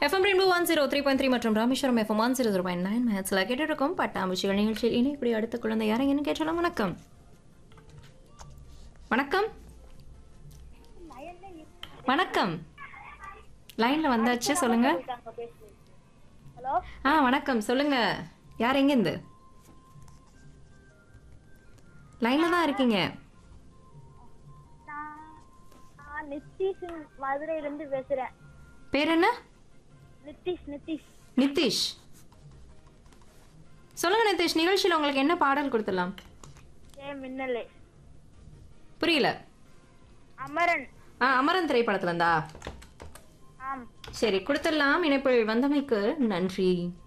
FM rainbow one zero three point three மற்றும் Rameswaram FM one zero zero point nine மேட்ச்ல கேட்டுருக்கோம் பட்டாம்பூச்சிகள் நிகழ்ச்சியில் இனி இப்படி அடுத்த குழந்தை யாரைங்கன்னு கேட்டாலும் வணக்கம் வணக்கம் வணக்கம் லைன்ல வந்தாச்சு சொல்லுங்க ஹலோ ஆ வணக்கம் சொல்லுங்க யார் எங்கேருந்து லைன்ல தான் இருக்கீங்க நான் நான் நித்திஷ் மதுரையிலேருந்து பேசுகிறேன் பேர் என்ன நித்திஷ் நித்திஷ் நிதிஷ் சொல்லுங்க நிதிஷ் நிகழ்ச்சியில் உங்களுக்கு என்ன பாடல் கொடுத்துடலாம் ஏ மின்னலே புரியல அமரன் ஆ அமரன் திரைப்படத்துல இருந்தா ஆம் சரி கொடுத்துடலாம் இணைப்பில் வந்தமைக்கு நன்றி